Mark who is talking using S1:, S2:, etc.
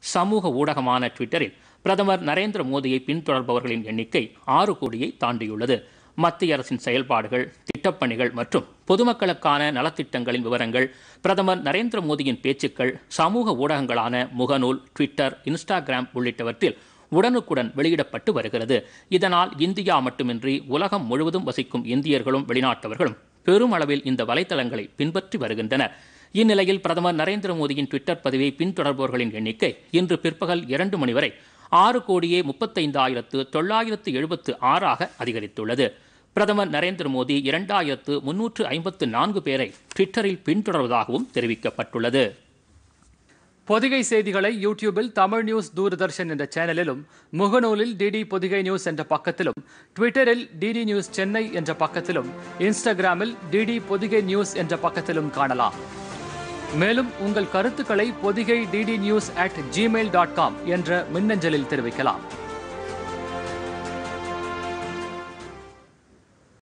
S1: சமூக ஊடகமான ட்விட்டரில் பிரதமர் நரேந்திர மோடியை பின்தொடர்பவர்களின் எண்ணிக்கை ஆறு கோடியை தாண்டியுள்ளது மத்திய அரசின் செயல்பாடுகள் திட்டப்பணிகள் மற்றும் பொதுமக்களுக்கான நலத்திட்டங்களின் விவரங்கள் பிரதமர் நரேந்திர மோடியின் பேச்சுக்கள் சமூக ஊடகங்களான முகநூல் ட்விட்டர் இன்ஸ்டாகிராம் உள்ளிட்டவற்றில் உடனுக்குடன் வெளியிடப்பட்டு வருகிறது இதனால் இந்தியா மட்டுமின்றி உலகம் முழுவதும் வசிக்கும் இந்தியர்களும் வெளிநாட்டவர்களும் பெருமளவில் இந்த வலைத்தளங்களை பின்பற்றி வருகின்றனர் இந்நிலையில் பிரதமர் நரேந்திர மோடியின் ட்விட்டர் பதிவை பின்தொடர்பவர்களின் எண்ணிக்கை இன்று பிற்பகல் இரண்டு மணி வரை ஆறு கோடியே முப்பத்தைந்தாயிரத்து தொள்ளாயிரத்து எழுபத்து ஆறாக அதிகரித்துள்ளது பிரதமர் நரேந்திர மோடி இரண்டாயிரத்து முன்னூற்று ஐம்பத்து நான்கு பேரை ட்விட்டரில் பின்தொடர்வதாகவும் தெரிவிக்கப்பட்டுள்ளது
S2: பொதிகை செய்திகளை யூடியூபில் தமிழ் நியூஸ் தூர்தர்ஷன் என்ற சேனலிலும் முகநூலில் டிடி பொதிகை நியூஸ் என்ற பக்கத்திலும் ட்விட்டரில் டிடி நியூஸ் சென்னை என்ற பக்கத்திலும் இன்ஸ்டாகிராமில் டிடி பொதிகை நியூஸ் என்ற பக்கத்திலும் காணலாம் மேலும் உங்கள் கருத்துக்களை Podhigai DD news at Gmail dot com என்ற மின்னஞ்சலில் தெரிவிக்கலாம்